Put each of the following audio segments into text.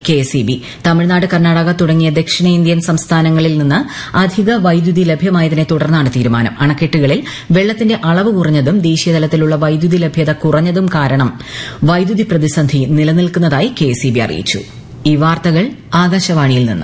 KSEB Tamil Nadu Karnataka തുടങ്ങിയ ദക്ഷിണേന്ത്യൻ സംസ്ഥാനങ്ങളിൽ നിന്ന് അധിക വൈദ്യുതി ലഭ്യമായതിനെ തുടർന്നാണ് തീരുമാനം അണക്കെട്ടുകളിൽ വെള്ളത്തിന്റെ അളവ് കുറഞ്ഞതും ദേശീയതലത്തിലുള്ള വൈദ്യുതി ലഭ്യത കുറഞ്ഞതും കാരണം വൈദ്യുതി പ്രതിസന്ധി നിലനിൽക്കുന്നതായി കെഎസ്ഇബി അറിയിച്ചു ഈ വാർത്തകൾ ആകാശവാണിയിൽ നിന്ന്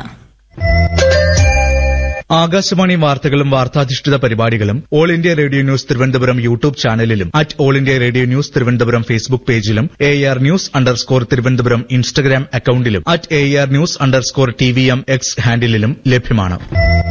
ആകാശവാണി വാർത്തകളും വാർത്താധിഷ്ഠിത പരിപാടികളും All India Radio News Thiruvananthapuram YouTube ചാനലിലും at All India Radio News Thiruvananthapuram Facebook പേജിലും A R news underscore Thiruvananthapuram Instagram അക്കൌണ്ടിലും at A R news underscore T V M X ഹാൻഡിലും ലഭ്യമാണ്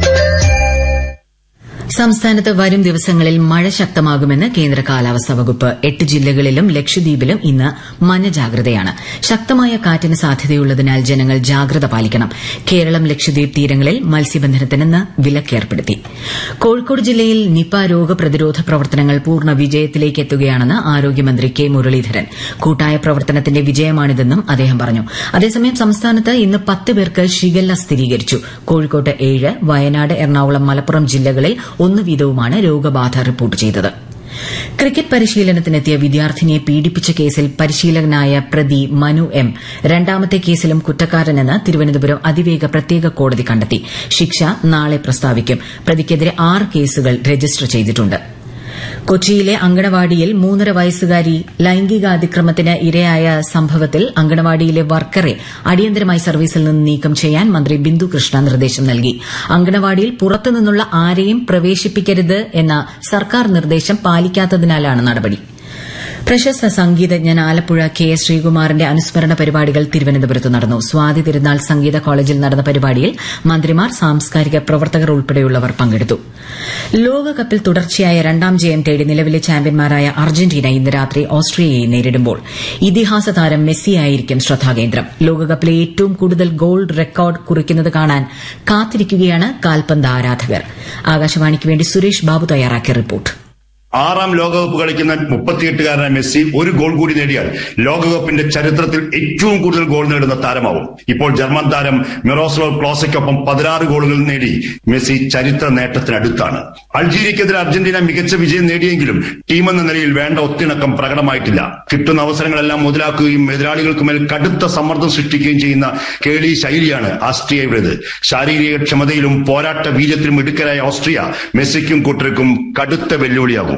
സംസ്ഥാനത്ത് വരും ദിവസങ്ങളിൽ മഴ ശക്തമാകുമെന്ന് കേന്ദ്ര കാലാവസ്ഥാ വകുപ്പ് എട്ട് ജില്ലകളിലും ലക്ഷദ്വീപിലും ഇന്ന് മഞ്ഞ ജാഗ്രതയാണ് ശക്തമായ കാറ്റിന് സാധ്യതയുള്ളതിനാൽ ജനങ്ങൾ ജാഗ്രത പാലിക്കണം കേരളം ലക്ഷദ്വീപ് തീരങ്ങളിൽ മത്സ്യബന്ധനത്തിന് ഇന്ന് വിലക്കേർപ്പെടുത്തി കോഴിക്കോട് ജില്ലയിൽ നിപ രോഗപ്രതിരോധ പ്രവർത്തനങ്ങൾ പൂർണ്ണ വിജയത്തിലേക്ക് എത്തുകയാണെന്ന് ആരോഗ്യമന്ത്രി കെ മുരളീധരൻ കൂട്ടായ പ്രവർത്തനത്തിന്റെ വിജയമാണിതെന്നും അദ്ദേഹം പറഞ്ഞു അതേസമയം സംസ്ഥാനത്ത് ഇന്ന് പത്ത് പേർക്ക് ഷിഗല്ല സ്ഥിരീകരിച്ചു കോഴിക്കോട്ട് ഏഴ് വയനാട് എറണാകുളം മലപ്പുറം ജില്ലകളിൽ ഒന്ന് വീതവുമാണ് രോഗബാധ റിപ്പോർട്ട് ചെയ്തത് ക്രിക്കറ്റ് പരിശീലനത്തിനെത്തിയ വിദ്യാർത്ഥിനിയെ പീഡിപ്പിച്ച കേസിൽ പരിശീലകനായ പ്രതി മനു എം രണ്ടാമത്തെ കേസിലും കുറ്റക്കാരനെന്ന് തിരുവനന്തപുരം അതിവേഗ പ്രത്യേക കോടതി കണ്ടെത്തി ശിക്ഷ നാളെ പ്രസ്താവിക്കും പ്രതിക്കെതിരെ ആറ് കേസുകൾ രജിസ്റ്റർ ചെയ്തിട്ടുണ്ട് കൊച്ചിയിലെ അങ്കണവാടിയിൽ മൂന്നര വയസ്സുകാരി ലൈംഗികാതിക്രമത്തിന് ഇരയായ സംഭവത്തിൽ അങ്കണവാടിയിലെ വർക്കറെ അടിയന്തരമായി സർവീസിൽ നിന്ന് നീക്കം ചെയ്യാൻ മന്ത്രി ബിന്ദു കൃഷ്ണ നിർദ്ദേശം നൽകി അങ്കണവാടിയിൽ പുറത്തുനിന്നുള്ള ആരെയും പ്രവേശിപ്പിക്കരുത് എന്ന സർക്കാർ നിർദ്ദേശം പാലിക്കാത്തതിനാലാണ് നടപടി പ്രശസ്ത സംഗീതജ്ഞൻ ആലപ്പുഴ കെ എസ് ശ്രീകുമാറിന്റെ അനുസ്മരണ പരിപാടികൾ തിരുവനന്തപുരത്ത് നടന്നു സ്വാതി തിരുനാൾ സംഗീത കോളേജിൽ നടന്ന പരിപാടിയിൽ മന്ത്രിമാർ സാംസ്കാരിക പ്രവർത്തകർ ഉൾപ്പെടെയുള്ളവർ പങ്കെടുത്തു ലോകകപ്പിൽ തുടർച്ചയായ രണ്ടാം ജയം തേടി നിലവിലെ ചാമ്പ്യന്മാരായ അർജന്റീന ഇന്ന് രാത്രി ഓസ്ട്രിയയെ നേരിടുമ്പോൾ ഇതിഹാസ താരം മെസ്സിയായിരിക്കും ശ്രദ്ധാകേന്ദ്രം ലോകകപ്പിലെ ഏറ്റവും കൂടുതൽ ഗോൾ റെക്കോർഡ് കുറിക്കുന്നത് കാണാൻ കാത്തിരിക്കുകയാണ് കാൽപന്ത് ആരാധകർ ആകാശവാണിക്ക് വേണ്ടി സുരേഷ് ബാബു തയ്യാറാക്കിയ റിപ്പോർട്ട് ആറാം ലോകകപ്പ് കളിക്കുന്ന മുപ്പത്തിയെട്ടുകാരനായ മെസ്സി ഒരു ഗോൾ കൂടി നേടിയാൽ ലോകകപ്പിന്റെ ചരിത്രത്തിൽ ഏറ്റവും കൂടുതൽ ഗോൾ നേടുന്ന താരമാവും ഇപ്പോൾ ജർമ്മൻ താരം മിറോസ്ലോവ് ക്ലോസയ്ക്കൊപ്പം പതിനാറ് ഗോളുകൾ നേടി മെസ്സി ചരിത്ര നേട്ടത്തിനടുത്താണ് അൾജീരിയക്കെതിരെ അർജന്റീന മികച്ച വിജയം നേടിയെങ്കിലും ടീമെന്ന നിലയിൽ വേണ്ട ഒത്തിണക്കം പ്രകടമായിട്ടില്ല കിട്ടുന്ന അവസരങ്ങളെല്ലാം മുതലാക്കുകയും എതിരാളികൾക്ക് മേൽ കടുത്ത സമ്മർദ്ദം സൃഷ്ടിക്കുകയും ചെയ്യുന്ന കേളി ശൈലിയാണ് ആസ്ട്രിയയുടേത് ശാരീരിക ക്ഷമതയിലും പോരാട്ട വീര്യത്തിലും മിടുക്കരായ ഓസ്ട്രിയ മെസ്സിക്കും കൂട്ടർക്കും കടുത്ത വെല്ലുവിളിയാകും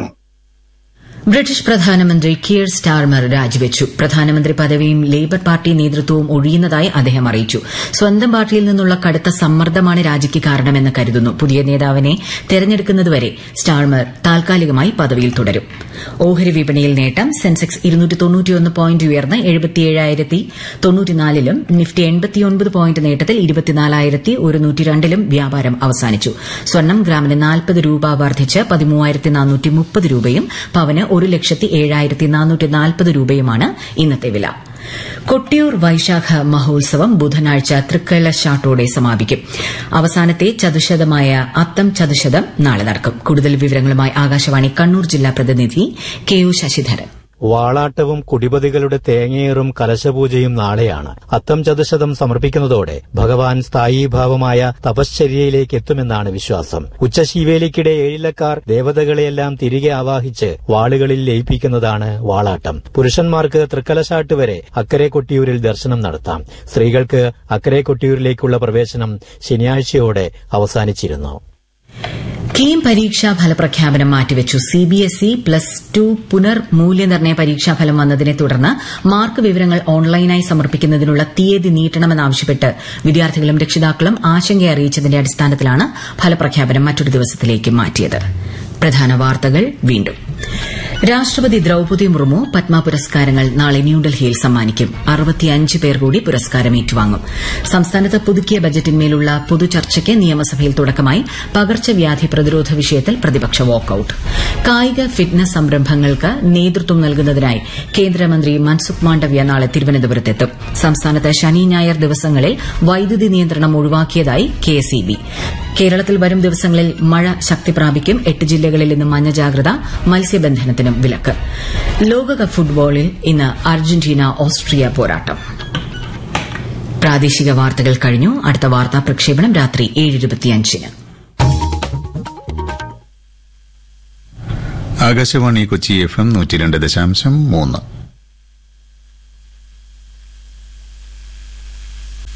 ബ്രിട്ടീഷ് പ്രധാനമന്ത്രി കിയർ സ്റ്റാർമർ രാജിവെച്ചു പ്രധാനമന്ത്രി പദവിയും ലേബർ പാർട്ടി നേതൃത്വവും ഒഴിയുന്നതായി അദ്ദേഹം അറിയിച്ചു സ്വന്തം പാർട്ടിയിൽ നിന്നുള്ള കടുത്ത സമ്മർദ്ദമാണ് രാജിക്ക് കാരണമെന്ന് കരുതുന്നു പുതിയ നേതാവിനെ തെരഞ്ഞെടുക്കുന്നതുവരെ സ്റ്റാർമർ താൽക്കാലികമായി പദവിയിൽ തുടരും ഓഹരി വിപണിയിൽ നേട്ടം സെൻസെക്സ് പോയിന്റ് ഉയർന്ന് എഴുപത്തിയേഴായിരത്തി തൊണ്ണൂറ്റിനാലിലും നിഫ്റ്റി എൺപത്തിയൊൻപത് പോയിന്റ് നേട്ടത്തിൽ ഇരുപത്തിനാലായിരത്തി ഒരുന്നൂറ്റി രണ്ടിലും വ്യാപാരം അവസാനിച്ചു സ്വർണം ഗ്രാമിന് നാൽപ്പത് രൂപ വർദ്ധിച്ച് പതിമൂവായിരത്തി നാനൂറ്റി മുപ്പത് രൂപയും പവന് ഒരു ലക്ഷത്തി ഏഴായിരത്തി നാനൂറ്റി നാൽപ്പത് രൂപയുമാണ് ഇന്നത്തെ വില കൊട്ടിയൂർ വൈശാഖ മഹോത്സവം ബുധനാഴ്ച തൃക്കലശാട്ടോടെ സമാപിക്കും അവസാനത്തെ ചതുശതമായ അത്തം ചതുശതം നാളെ നടക്കും കൂടുതൽ വിവരങ്ങളുമായി ആകാശവാണി കണ്ണൂർ ജില്ലാ പ്രതിനിധി കെ ഒ ശശിധരൻ വാളാട്ടവും കുടിപതികളുടെ തേങ്ങയേറും കലശപൂജയും നാളെയാണ് അത്തം ചതുശതം സമർപ്പിക്കുന്നതോടെ ഭഗവാൻ സ്ഥായീഭാവമായ തപശ്ചര്യയിലേക്ക് എത്തുമെന്നാണ് വിശ്വാസം ഉച്ചശീവേലിക്കിടെ ഏഴിലക്കാർ ദേവതകളെയെല്ലാം തിരികെ ആവാഹിച്ച് വാളുകളിൽ ലയിപ്പിക്കുന്നതാണ് വാളാട്ടം പുരുഷന്മാർക്ക് തൃക്കലശാട്ട് വരെ അക്കരെ കൊട്ടിയൂരിൽ ദർശനം നടത്താം സ്ത്രീകൾക്ക് അക്കരെ കൊട്ടിയൂരിലേക്കുള്ള പ്രവേശനം ശനിയാഴ്ചയോടെ അവസാനിച്ചിരുന്നു കീം പരീക്ഷാ ഫലപ്രഖ്യാപനം മാറ്റിവെച്ചു സിബിഎസ്ഇ പ്ലസ് ടു പുനർമൂല്യനിർണ്ണയ പരീക്ഷാഫലം വന്നതിനെ തുടർന്ന് മാർക്ക് വിവരങ്ങൾ ഓൺലൈനായി സമർപ്പിക്കുന്നതിനുള്ള തീയതി നീട്ടണമെന്നാവശ്യപ്പെട്ട് വിദ്യാർത്ഥികളും രക്ഷിതാക്കളും ആശങ്ക അറിയിച്ചതിന്റെ അടിസ്ഥാനത്തിലാണ് ഫലപ്രഖ്യാപനം മറ്റൊരു ദിവസത്തിലേക്ക് മാറ്റിയത് പ്രധാന വാർത്തകൾ വീണ്ടും രാഷ്ട്രപതി ദ്രൌപതി മുർമു പത്മ പുരസ്കാരങ്ങൾ നാളെ ന്യൂഡൽഹിയിൽ സമ്മാനിക്കും അറുപത്തിയഞ്ച് പേർ കൂടി പുരസ്കാരം ഏറ്റുവാങ്ങും സംസ്ഥാനത്ത് പുതുക്കിയ ബജറ്റിന്മേലുള്ള പൊതുചർച്ചയ്ക്ക് നിയമസഭയിൽ തുടക്കമായി പകർച്ചവ്യാധി പ്രതിരോധ വിഷയത്തിൽ പ്രതിപക്ഷ വാക്കൌട്ട് കായിക ഫിറ്റ്നസ് സംരംഭങ്ങൾക്ക് നേതൃത്വം നൽകുന്നതിനായി കേന്ദ്രമന്ത്രി മൻസുഖ് മാണ്ഡവ്യ നാളെ തിരുവനന്തപുരത്തെത്തും സംസ്ഥാനത്ത് ശനി ഞായർ ദിവസങ്ങളിൽ വൈദ്യുതി നിയന്ത്രണം ഒഴിവാക്കിയതായി കെഎസ്ഇബി കേരളത്തിൽ വരും ദിവസങ്ങളിൽ മഴ ശക്തി പ്രാപിക്കും എട്ട് ജില്ലകളിൽ ഇന്ന് മഞ്ഞ ജാഗ്രത മത്സ്യബന്ധനത്തിനും വിലക്ക് ലോകകപ്പ് ഫുട്ബോളിൽ ഇന്ന് അർജന്റീന ഓസ്ട്രിയ പോരാട്ടം പ്രാദേശിക വാർത്തകൾ കഴിഞ്ഞു അടുത്ത വാർത്താ പ്രക്ഷേപണം രാത്രി ഏഴ് ഇരുപത്തിയഞ്ചിന് ആകാശവാണി കൊച്ചി എഫ് എം നൂറ്റി രണ്ട് ദശാംശം മൂന്ന്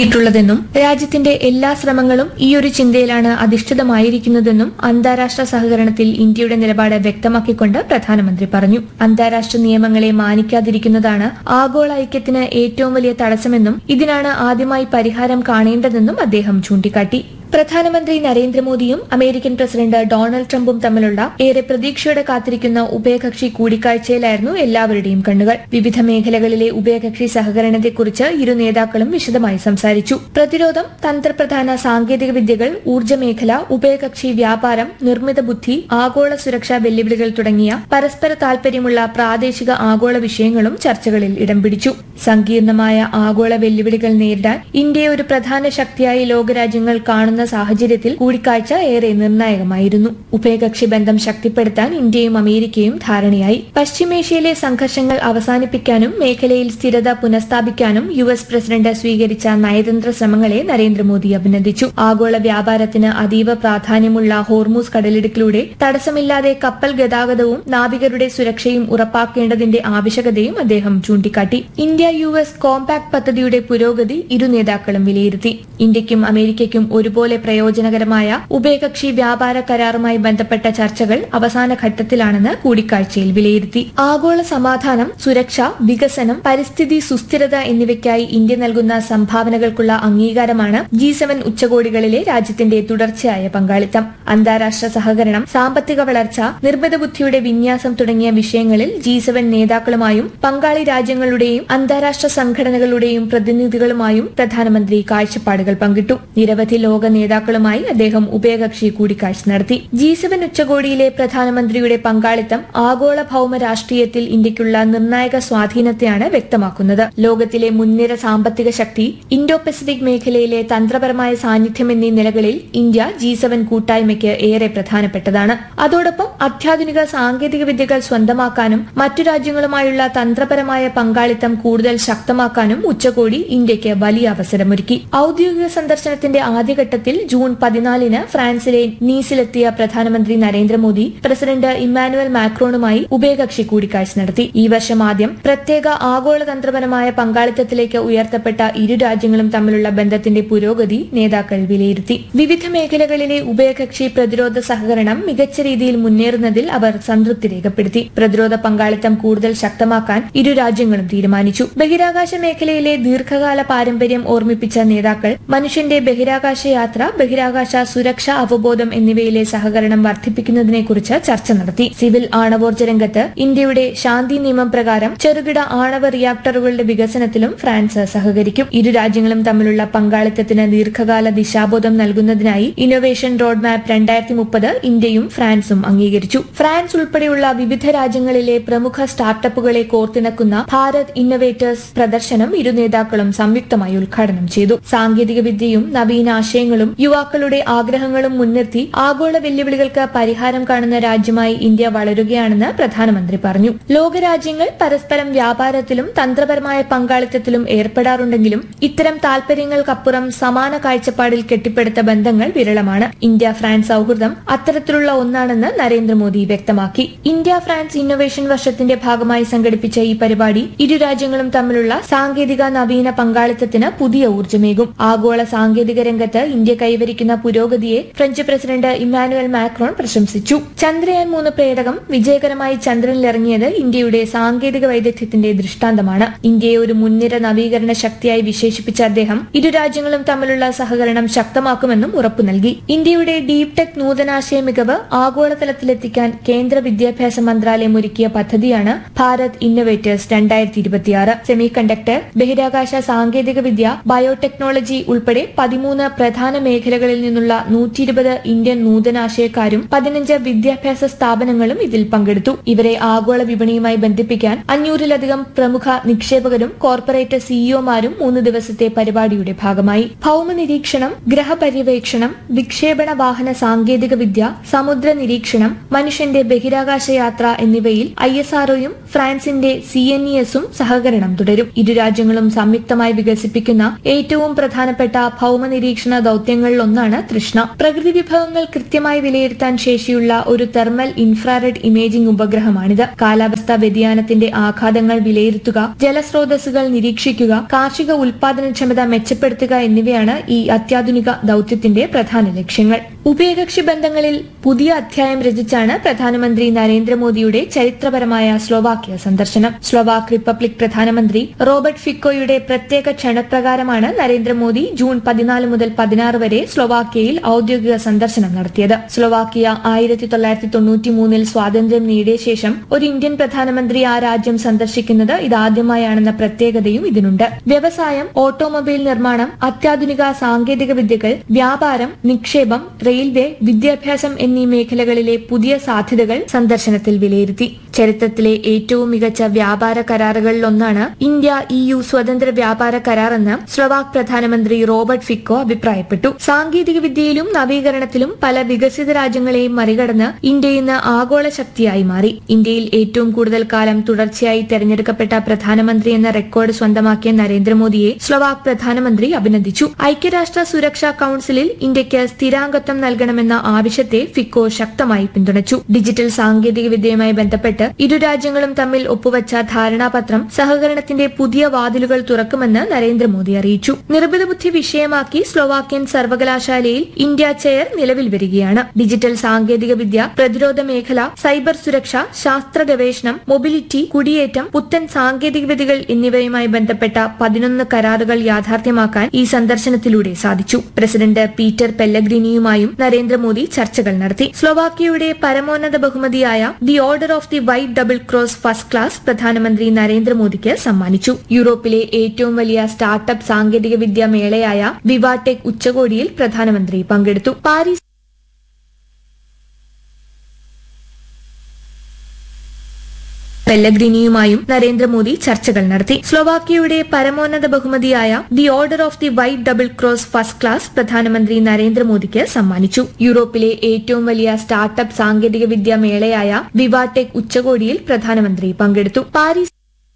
യിട്ടുള്ളതെന്നും രാജ്യത്തിന്റെ എല്ലാ ശ്രമങ്ങളും ഈ ഒരു ചിന്തയിലാണ് അധിഷ്ഠിതമായിരിക്കുന്നതെന്നും അന്താരാഷ്ട്ര സഹകരണത്തിൽ ഇന്ത്യയുടെ നിലപാട് വ്യക്തമാക്കിക്കൊണ്ട് പ്രധാനമന്ത്രി പറഞ്ഞു അന്താരാഷ്ട്ര നിയമങ്ങളെ മാനിക്കാതിരിക്കുന്നതാണ് ആഗോള ഐക്യത്തിന് ഏറ്റവും വലിയ തടസ്സമെന്നും ഇതിനാണ് ആദ്യമായി പരിഹാരം കാണേണ്ടതെന്നും അദ്ദേഹം ചൂണ്ടിക്കാട്ടി പ്രധാനമന്ത്രി നരേന്ദ്രമോദിയും അമേരിക്കൻ പ്രസിഡന്റ് ഡൊണാൾഡ് ട്രംപും തമ്മിലുള്ള ഏറെ പ്രതീക്ഷയോടെ കാത്തിരിക്കുന്ന ഉഭയകക്ഷി കൂടിക്കാഴ്ചയിലായിരുന്നു എല്ലാവരുടെയും കണ്ണുകൾ വിവിധ മേഖലകളിലെ ഉഭയകക്ഷി സഹകരണത്തെക്കുറിച്ച് ഇരു നേതാക്കളും വിശദമായി സംസാരിച്ചു പ്രതിരോധം തന്ത്രപ്രധാന സാങ്കേതിക വിദ്യകൾ ഊർജ്ജ മേഖല ഉഭയകക്ഷി വ്യാപാരം നിർമ്മിത ബുദ്ധി ആഗോള സുരക്ഷാ വെല്ലുവിളികൾ തുടങ്ങിയ പരസ്പര താൽപര്യമുള്ള പ്രാദേശിക ആഗോള വിഷയങ്ങളും ചർച്ചകളിൽ ഇടം പിടിച്ചു സങ്കീർണമായ ആഗോള വെല്ലുവിളികൾ നേരിടാൻ ഇന്ത്യയെ ഒരു പ്രധാന ശക്തിയായി ലോകരാജ്യങ്ങൾ കാണുന്ന സാഹചര്യത്തിൽ കൂടിക്കാഴ്ച ഏറെ നിർണായകമായിരുന്നു ഉഭയകക്ഷി ബന്ധം ശക്തിപ്പെടുത്താൻ ഇന്ത്യയും അമേരിക്കയും ധാരണയായി പശ്ചിമേഷ്യയിലെ സംഘർഷങ്ങൾ അവസാനിപ്പിക്കാനും മേഖലയിൽ സ്ഥിരത പുനഃസ്ഥാപിക്കാനും യു എസ് പ്രസിഡന്റ് സ്വീകരിച്ച നയതന്ത്ര ശ്രമങ്ങളെ നരേന്ദ്രമോദി അഭിനന്ദിച്ചു ആഗോള വ്യാപാരത്തിന് അതീവ പ്രാധാന്യമുള്ള ഹോർമൂസ് കടലിടുക്കിലൂടെ തടസ്സമില്ലാതെ കപ്പൽ ഗതാഗതവും നാവികരുടെ സുരക്ഷയും ഉറപ്പാക്കേണ്ടതിന്റെ ആവശ്യകതയും അദ്ദേഹം ചൂണ്ടിക്കാട്ടി ഇന്ത്യ യു എസ് കോമ്പാക്ട് പദ്ധതിയുടെ പുരോഗതി ഇരു നേതാക്കളും വിലയിരുത്തി ഇന്ത്യയ്ക്കും അമേരിക്കയ്ക്കും ഒരുപോലെ പ്രയോജനകരമായ ഉഭയകക്ഷി വ്യാപാര കരാറുമായി ബന്ധപ്പെട്ട ചർച്ചകൾ അവസാന ഘട്ടത്തിലാണെന്ന് കൂടിക്കാഴ്ചയിൽ വിലയിരുത്തി ആഗോള സമാധാനം സുരക്ഷ വികസനം പരിസ്ഥിതി സുസ്ഥിരത എന്നിവയ്ക്കായി ഇന്ത്യ നൽകുന്ന സംഭാവനകൾക്കുള്ള അംഗീകാരമാണ് ജി സെവൻ ഉച്ചകോടികളിലെ രാജ്യത്തിന്റെ തുടർച്ചയായ പങ്കാളിത്തം അന്താരാഷ്ട്ര സഹകരണം സാമ്പത്തിക വളർച്ച നിർമ്മിത ബുദ്ധിയുടെ വിന്യാസം തുടങ്ങിയ വിഷയങ്ങളിൽ ജി സെവൻ നേതാക്കളുമായും പങ്കാളി രാജ്യങ്ങളുടെയും അന്താരാഷ്ട്ര സംഘടനകളുടെയും പ്രതിനിധികളുമായും പ്രധാനമന്ത്രി കാഴ്ചപ്പാടുകൾ പങ്കിട്ടു നിരവധി ലോക നേതാക്കളുമായി അദ്ദേഹം ഉഭയകക്ഷി കൂടിക്കാഴ്ച നടത്തി ജി സെവൻ ഉച്ചകോടിയിലെ പ്രധാനമന്ത്രിയുടെ പങ്കാളിത്തം ആഗോള ഭൌമ രാഷ്ട്രീയത്തിൽ ഇന്ത്യയ്ക്കുള്ള നിർണായക സ്വാധീനത്തെയാണ് വ്യക്തമാക്കുന്നത് ലോകത്തിലെ മുൻനിര സാമ്പത്തിക ശക്തി ഇൻഡോ പസഫിക് മേഖലയിലെ തന്ത്രപരമായ സാന്നിധ്യം എന്നീ നിലകളിൽ ഇന്ത്യ ജി സെവൻ കൂട്ടായ്മയ്ക്ക് ഏറെ പ്രധാനപ്പെട്ടതാണ് അതോടൊപ്പം അത്യാധുനിക സാങ്കേതിക വിദ്യകൾ സ്വന്തമാക്കാനും മറ്റു രാജ്യങ്ങളുമായുള്ള തന്ത്രപരമായ പങ്കാളിത്തം കൂടുതൽ ശക്തമാക്കാനും ഉച്ചകോടി ഇന്ത്യയ്ക്ക് വലിയ അവസരമൊരുക്കി ഔദ്യോഗിക സന്ദർശനത്തിന്റെ ആദ്യഘട്ടത്തിൽ ജൂൺ പതിനാലിന് ഫ്രാൻസിലെ നീസിലെത്തിയ പ്രധാനമന്ത്രി നരേന്ദ്രമോദി പ്രസിഡന്റ് ഇമ്മാനുവൽ മാക്രോണുമായി ഉഭയകക്ഷി കൂടിക്കാഴ്ച നടത്തി ഈ വർഷം ആദ്യം പ്രത്യേക ആഗോള തന്ത്രപരമായ പങ്കാളിത്തത്തിലേക്ക് ഉയർത്തപ്പെട്ട ഇരു രാജ്യങ്ങളും തമ്മിലുള്ള ബന്ധത്തിന്റെ പുരോഗതി നേതാക്കൾ വിലയിരുത്തി വിവിധ മേഖലകളിലെ ഉഭയകക്ഷി പ്രതിരോധ സഹകരണം മികച്ച രീതിയിൽ മുന്നേറുന്നതിൽ അവർ സംതൃപ്തി രേഖപ്പെടുത്തി പ്രതിരോധ പങ്കാളിത്തം കൂടുതൽ ശക്തമാക്കാൻ ഇരു രാജ്യങ്ങളും തീരുമാനിച്ചു ബഹിരാകാശ മേഖലയിലെ ദീർഘകാല പാരമ്പര്യം ഓർമ്മിപ്പിച്ച നേതാക്കൾ മനുഷ്യന്റെ ബഹിരാകാശ യാത്ര ബഹിരാകാശ സുരക്ഷ അവബോധം എന്നിവയിലെ സഹകരണം വർദ്ധിപ്പിക്കുന്നതിനെക്കുറിച്ച് ചർച്ച നടത്തി സിവിൽ ആണവോർജ്ജ രംഗത്ത് ഇന്ത്യയുടെ ശാന്തി നിയമം പ്രകാരം ചെറുകിട ആണവ റിയാക്ടറുകളുടെ വികസനത്തിലും ഫ്രാൻസ് സഹകരിക്കും ഇരു രാജ്യങ്ങളും തമ്മിലുള്ള പങ്കാളിത്തത്തിന് ദീർഘകാല ദിശാബോധം നൽകുന്നതിനായി ഇന്നൊവേഷൻ റോഡ് മാപ്പ് രണ്ടായിരത്തി മുപ്പത് ഇന്ത്യയും ഫ്രാൻസും അംഗീകരിച്ചു ഫ്രാൻസ് ഉൾപ്പെടെയുള്ള വിവിധ രാജ്യങ്ങളിലെ പ്രമുഖ സ്റ്റാർട്ടപ്പുകളെ കോർത്തിണക്കുന്ന ഭാരത് ഇന്നൊവേറ്റേഴ്സ് പ്രദർശനം ഇരു നേതാക്കളും സംയുക്തമായി ഉദ്ഘാടനം ചെയ്തു സാങ്കേതിക വിദ്യയും നവീന ആശയങ്ങളും യുവാക്കളുടെ ആഗ്രഹങ്ങളും മുൻനിർത്തി ആഗോള വെല്ലുവിളികൾക്ക് പരിഹാരം കാണുന്ന രാജ്യമായി ഇന്ത്യ വളരുകയാണെന്ന് പ്രധാനമന്ത്രി പറഞ്ഞു ലോകരാജ്യങ്ങൾ പരസ്പരം വ്യാപാരത്തിലും തന്ത്രപരമായ പങ്കാളിത്തത്തിലും ഏർപ്പെടാറുണ്ടെങ്കിലും ഇത്തരം താൽപര്യങ്ങൾക്കപ്പുറം സമാന കാഴ്ചപ്പാടിൽ കെട്ടിപ്പടുത്ത ബന്ധങ്ങൾ വിരളമാണ് ഇന്ത്യ ഫ്രാൻസ് സൌഹൃദം അത്തരത്തിലുള്ള ഒന്നാണെന്ന് നരേന്ദ്രമോദി വ്യക്തമാക്കി ഇന്ത്യ ഫ്രാൻസ് ഇന്നൊവേഷൻ വർഷത്തിന്റെ ഭാഗമായി സംഘടിപ്പിച്ച ഈ പരിപാടി ഇരു രാജ്യങ്ങളും തമ്മിലുള്ള സാങ്കേതിക നവീന പങ്കാളിത്തത്തിന് പുതിയ ഊർജ്ജമേകും ആഗോള സാങ്കേതിക രംഗത്ത് ഇന്ത്യ കൈവരിക്കുന്ന പുരോഗതിയെ ഫ്രഞ്ച് പ്രസിഡന്റ് ഇമ്മാനുവൽ മാക്രോൺ പ്രശംസിച്ചു ചന്ദ്രയാൻ മൂന്ന് പേടകം വിജയകരമായി ചന്ദ്രനിലിറങ്ങിയത് ഇന്ത്യയുടെ സാങ്കേതിക വൈദഗ്ധ്യത്തിന്റെ ദൃഷ്ടാന്തമാണ് ഇന്ത്യയെ ഒരു മുൻനിര നവീകരണ ശക്തിയായി വിശേഷിപ്പിച്ച അദ്ദേഹം ഇരു രാജ്യങ്ങളും തമ്മിലുള്ള സഹകരണം ശക്തമാക്കുമെന്നും ഉറപ്പു നൽകി ഇന്ത്യയുടെ ഡീപ് ടെക് നൂതനാശയ മികവ് ആഗോളതലത്തിലെത്തിക്കാൻ കേന്ദ്ര വിദ്യാഭ്യാസ മന്ത്രാലയം ഒരുക്കിയ പദ്ധതിയാണ് ഭാരത് ഇന്നൊവേറ്റേഴ്സ് രണ്ടായിരത്തി ഇരുപത്തിയാറ് സെമി കണ്ടക്ടർ ബഹിരാകാശ സാങ്കേതിക വിദ്യ ബയോടെക്നോളജി ഉൾപ്പെടെ പതിമൂന്ന് പ്രധാന മേഖലകളിൽ നിന്നുള്ള നൂറ്റി ഇരുപത് ഇന്ത്യൻ നൂതനാശയക്കാരും പതിനഞ്ച് വിദ്യാഭ്യാസ സ്ഥാപനങ്ങളും ഇതിൽ പങ്കെടുത്തു ഇവരെ ആഗോള വിപണിയുമായി ബന്ധിപ്പിക്കാൻ അഞ്ഞൂറിലധികം പ്രമുഖ നിക്ഷേപകരും കോർപ്പറേറ്റ് സിഇഒമാരും മൂന്ന് ദിവസത്തെ പരിപാടിയുടെ ഭാഗമായി ഭൌമ നിരീക്ഷണം ഗ്രഹപര്യവേക്ഷണം വിക്ഷേപണ വാഹന സാങ്കേതിക വിദ്യ സമുദ്ര നിരീക്ഷണം മനുഷ്യന്റെ ബഹിരാകാശ യാത്ര എന്നിവയിൽ ഐ എസ് ആർഒയും ഫ്രാൻസിന്റെ സി എൻ ഇ എസും സഹകരണം തുടരും ഇരു രാജ്യങ്ങളും സംയുക്തമായി വികസിപ്പിക്കുന്ന ഏറ്റവും പ്രധാനപ്പെട്ട ഭൌമ നിരീക്ഷണ ദൌത്യം ദൌത്യങ്ങളിലൊന്നാണ് തൃഷ്ണ പ്രകൃതി വിഭവങ്ങൾ കൃത്യമായി വിലയിരുത്താൻ ശേഷിയുള്ള ഒരു തെർമൽ ഇൻഫ്രാറെഡ് ഇമേജിംഗ് ഉപഗ്രഹമാണിത് കാലാവസ്ഥാ വ്യതിയാനത്തിന്റെ ആഘാതങ്ങൾ വിലയിരുത്തുക ജലസ്രോതസ്സുകൾ നിരീക്ഷിക്കുക കാർഷിക ഉൽപാദനക്ഷമത മെച്ചപ്പെടുത്തുക എന്നിവയാണ് ഈ അത്യാധുനിക ദൌത്യത്തിന്റെ പ്രധാന ലക്ഷ്യങ്ങൾ ഉഭയകക്ഷി ബന്ധങ്ങളിൽ പുതിയ അധ്യായം രചിച്ചാണ് പ്രധാനമന്ത്രി നരേന്ദ്രമോദിയുടെ ചരിത്രപരമായ സ്ലോവാക്യ സന്ദർശനം സ്ലോവാക് റിപ്പബ്ലിക് പ്രധാനമന്ത്രി റോബർട്ട് ഫിക്കോയുടെ പ്രത്യേക ക്ഷണപ്രകാരമാണ് നരേന്ദ്രമോദി ജൂൺ പതിനാല് മുതൽ പതിനാറ് വരെ സ്ലോവാക്യയിൽ ഔദ്യോഗിക സന്ദർശനം നടത്തിയത് സ്ലോവാക്യ ആയിരത്തി തൊള്ളായിരത്തി തൊണ്ണൂറ്റി മൂന്നിൽ സ്വാതന്ത്ര്യം നേടിയ ശേഷം ഒരു ഇന്ത്യൻ പ്രധാനമന്ത്രി ആ രാജ്യം സന്ദർശിക്കുന്നത് ഇതാദ്യമായാണെന്ന പ്രത്യേകതയും ഇതിനുണ്ട് വ്യവസായം ഓട്ടോമൊബൈൽ നിർമ്മാണം അത്യാധുനിക സാങ്കേതിക വിദ്യകൾ വ്യാപാരം നിക്ഷേപം റെയിൽവേ വിദ്യാഭ്യാസം എന്നീ മേഖലകളിലെ പുതിയ സാധ്യതകൾ സന്ദർശനത്തിൽ വിലയിരുത്തി ചരിത്രത്തിലെ ഏറ്റവും മികച്ച വ്യാപാര കരാറുകളിലൊന്നാണ് ഇന്ത്യ ഇ യു സ്വതന്ത്ര വ്യാപാര കരാർ എന്ന് സ്ലൊവാക് പ്രധാനമന്ത്രി റോബർട്ട് ഫിക്കോ അഭിപ്രായപ്പെട്ടു സാങ്കേതിക വിദ്യയിലും നവീകരണത്തിലും പല വികസിത രാജ്യങ്ങളെയും മറികടന്ന് ഇന്ത്യ ഇന്ന് ആഗോള ശക്തിയായി മാറി ഇന്ത്യയിൽ ഏറ്റവും കൂടുതൽ കാലം തുടർച്ചയായി തെരഞ്ഞെടുക്കപ്പെട്ട പ്രധാനമന്ത്രി എന്ന റെക്കോർഡ് സ്വന്തമാക്കിയ നരേന്ദ്രമോദിയെ സ്ലൊവാക് പ്രധാനമന്ത്രി അഭിനന്ദിച്ചു ഐക്യരാഷ്ട്ര സുരക്ഷാ കൌൺസിലിൽ ഇന്ത്യയ്ക്ക് സ്ഥിരാംഗത്വം നൽകണമെന്ന ആവശ്യത്തെ ഫിക്കോ ശക്തമായി പിന്തുണച്ചു ഡിജിറ്റൽ സാങ്കേതിക വിദ്യയുമായി ബന്ധപ്പെട്ട് ഇരു രാജ്യങ്ങളും തമ്മിൽ ഒപ്പുവച്ച ധാരണാപത്രം സഹകരണത്തിന്റെ പുതിയ വാതിലുകൾ തുറക്കുമെന്ന് നരേന്ദ്രമോദി അറിയിച്ചു നിർമ്മിത ബുദ്ധി വിഷയമാക്കി സ്ലോവാക്യൻ സർവകലാശാലയിൽ ഇന്ത്യ ചെയർ നിലവിൽ വരികയാണ് ഡിജിറ്റൽ സാങ്കേതിക വിദ്യ പ്രതിരോധ മേഖല സൈബർ സുരക്ഷ ശാസ്ത്ര ഗവേഷണം മൊബിലിറ്റി കുടിയേറ്റം പുത്തൻ സാങ്കേതിക വിദ്യകൾ എന്നിവയുമായി ബന്ധപ്പെട്ട പതിനൊന്ന് കരാറുകൾ യാഥാർത്ഥ്യമാക്കാൻ ഈ സന്ദർശനത്തിലൂടെ സാധിച്ചു പ്രസിഡന്റ് പീറ്റർ പെല്ലഗ്രിനിയുമായും നരേന്ദ്രമോദി ചർച്ചകൾ നടത്തി സ്ലോവാക്യയുടെ പരമോന്നത ബഹുമതിയായ the order of the white double cross first class പ്രധാനമന്ത്രി നരേന്ദ്രമോദിക്ക് സമ്മാനിച്ചു യൂറോപ്പിലെ ഏറ്റവും വലിയ സ്റ്റാർട്ടപ്പ് സാങ്കേതിക വിദ്യ മേളയായ വിവാടെക് ഉച്ചകോടിയിൽ പ്രധാനമന്ത്രി പങ്കെടുത്തു പാരീസ് പെല്ലഗ്രിനിയുമായും നരേന്ദ്രമോദി ചർച്ചകൾ നടത്തി സ്ലോവാക്യയുടെ പരമോന്നത ബഹുമതിയായ the order of the white double cross first class പ്രധാനമന്ത്രി നരേന്ദ്രമോദിക്ക് സമ്മാനിച്ചു യൂറോപ്പിലെ ഏറ്റവും വലിയ സ്റ്റാർട്ടപ്പ് സാങ്കേതിക വിദ്യ മേളയായ വിവാടെക് ഉച്ചകോടിയിൽ പ്രധാനമന്ത്രി പങ്കെടുത്തു പാരീസ്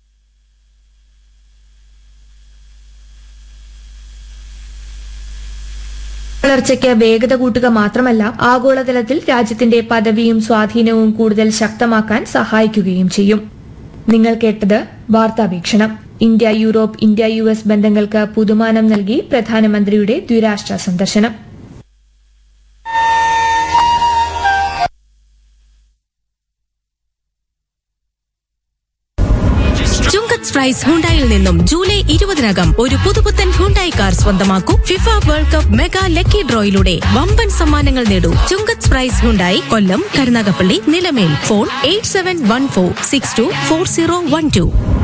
വളർച്ചയ്ക്ക് വേഗത കൂട്ടുക മാത്രമല്ല ആഗോളതലത്തിൽ രാജ്യത്തിന്റെ പദവിയും സ്വാധീനവും കൂടുതൽ ശക്തമാക്കാൻ സഹായിക്കുകയും ചെയ്യും നിങ്ങൾ കേട്ടത് വാർത്താവീക്ഷണം India Europe India U S ബന്ധങ്ങൾക്ക് പുതുമാനം നൽകി പ്രധാനമന്ത്രിയുടെ ദ്വിരാഷ്ട്ര സന്ദർശനം ചുങ്കത് പ്രൈസ് ഹുണ്ടായിൽ നിന്നും ജൂലൈ ഇരുപതിനകം ഒരു പുതുപുത്തൻ ഹുണ്ടായി കാർ സ്വന്തമാക്കൂ FIFA world cup mega lucky ഡ്രോയിലൂടെ വമ്പൻ സമ്മാനങ്ങൾ നേടൂ Chungath prize Hyundai Kollam Karunagappally Nilamel phone eight seven one four six two four zero one to